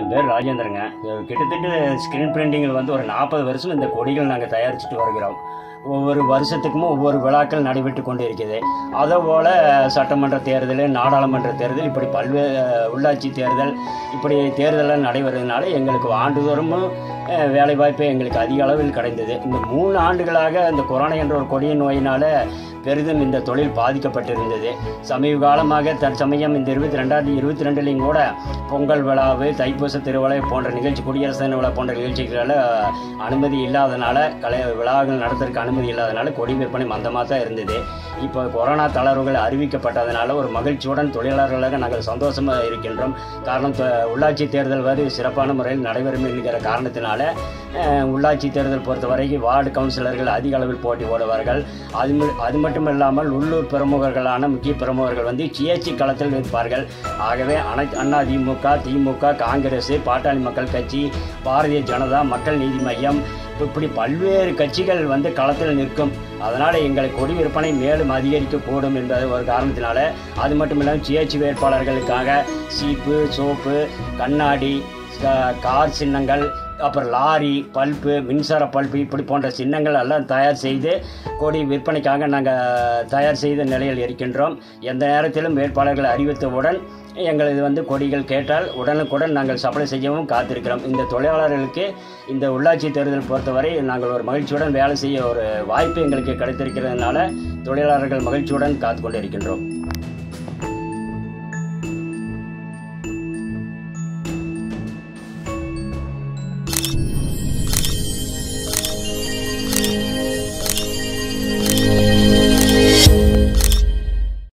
என் பேர் ராஜேந்திரங்க இது கிட்டத்தட்ட ஸ்க்ரீன் பிரிண்டிங்கில் வந்து ஒரு நாற்பது வருஷம் இந்த கொடிகள் நாங்கள் தயாரிச்சுட்டு வருகிறோம் ஒவ்வொரு வருஷத்துக்கும் ஒவ்வொரு விழாக்கள் நடைபெற்று கொண்டு இருக்குது அதே போல் சட்டமன்ற தேர்தல் நாடாளுமன்ற தேர்தல் இப்படி பல்வேறு உள்ளாட்சி தேர்தல் இப்படி தேர்தலாம் நடைபெறதுனால எங்களுக்கு ஆண்டுதோறும் அஹ், வேலைவாய்ப்பு எங்களுக்கு அதிக அளவில் கிடைந்தது இந்த மூணு ஆண்டுகளாக இந்த கொரோனா என்ற ஒரு கொடிய நோயினால் பெரிதும் இந்த தொழில் பாதிக்கப்பட்டிருந்தது சமீப காலமாக தற்சமயம் இந்த இருபத்தி ரெண்டாயிரத்தி இருபத்தி ரெண்டுலேயும் கூட பொங்கல் விழாவு தைப்பூச திருவிழா போன்ற நிகழ்ச்சி குடியரசு தின விழா போன்ற நிகழ்ச்சிகளில் அனுமதி இல்லாதனால கலை விழாக்கள் நடத்துறதுக்கு அனுமதி இல்லாதனால கொடி விற்பனை மந்தமாக தான் இருந்தது இப்போ கொரோனா தளர்வுகள் அறிவிக்கப்பட்டதனால ஒரு மகிழ்ச்சியுடன் தொழிலாளர்களாக நாங்கள் சந்தோஷமாக இருக்கின்றோம் காரணம் த- உள்ளாட்சி தேர்தல் வரை சிறப்பான முறையில் நடைபெறும் என்கிற காரணத்தினால அஹ், உள்ளாட்சி தேர்தல் பொறுத்தவரைக்கும் வார்டு கவுன்சிலர்கள் அதிக அளவில் போட்டி போடுவார்கள் அது மு- அது மட்டும் இல்லாமல் உள்ளூர் பிரமுகர்களான முக்கிய பிரமுகர்கள் வந்து சுயேட்சை களத்தில் இருப்பார்கள் ஆகவே அனைத்து அண்ணா திமுக திமுக காங்கிரஸ் பாட்டாளி மக்கள் கட்சி பாரதிய ஜனதா மக்கள் நீதி மையம் இப்படி பல்வேறு கட்சிகள் வந்து களத்தில் நிற்கும் அதனால் எங்கள் கொடி விற்பனை மேலும் அதிகரிக்கக்கூடும் என்பது ஒரு காரணத்தினால அது மட்டும் இல்லாமல் சுயேட்சை வேட்பாளர்களுக்காக சீப்பு சோப்பு கண்ணாடி கா- கார் சின்னங்கள் அப்புறம் லாரி பல்பு மின்சார பல்பு இப்படி போன்ற சின்னங்கள் எல்லாம் தயார் செய்து கொடி விற்பனைக்காக நாங்கள் தயார் செய்த நிலையில் இருக்கின்றோம் எந்த நேரத்திலும் வேட்பாளர்கள் அறிவித்தவுடன் எங்களது வந்து கொடிகள் கேட்டால் உடனுக்குடன் நாங்கள் சப்ளை செய்யவும் காத்திருக்கிறோம் இந்த தொழிலாளர்களுக்கு இந்த உள்ளாட்சி தேர்தல் பொறுத்தவரை நாங்கள் ஒரு மகிழ்ச்சியுடன் வேலை செய்ய ஒரு வாய்ப்பு எங்களுக்கு கிடைத்திருக்கிறதுனால தொழிலாளர்கள் மகிழ்ச்சியுடன் காத்து கொண்டு இருக்கின்றோம்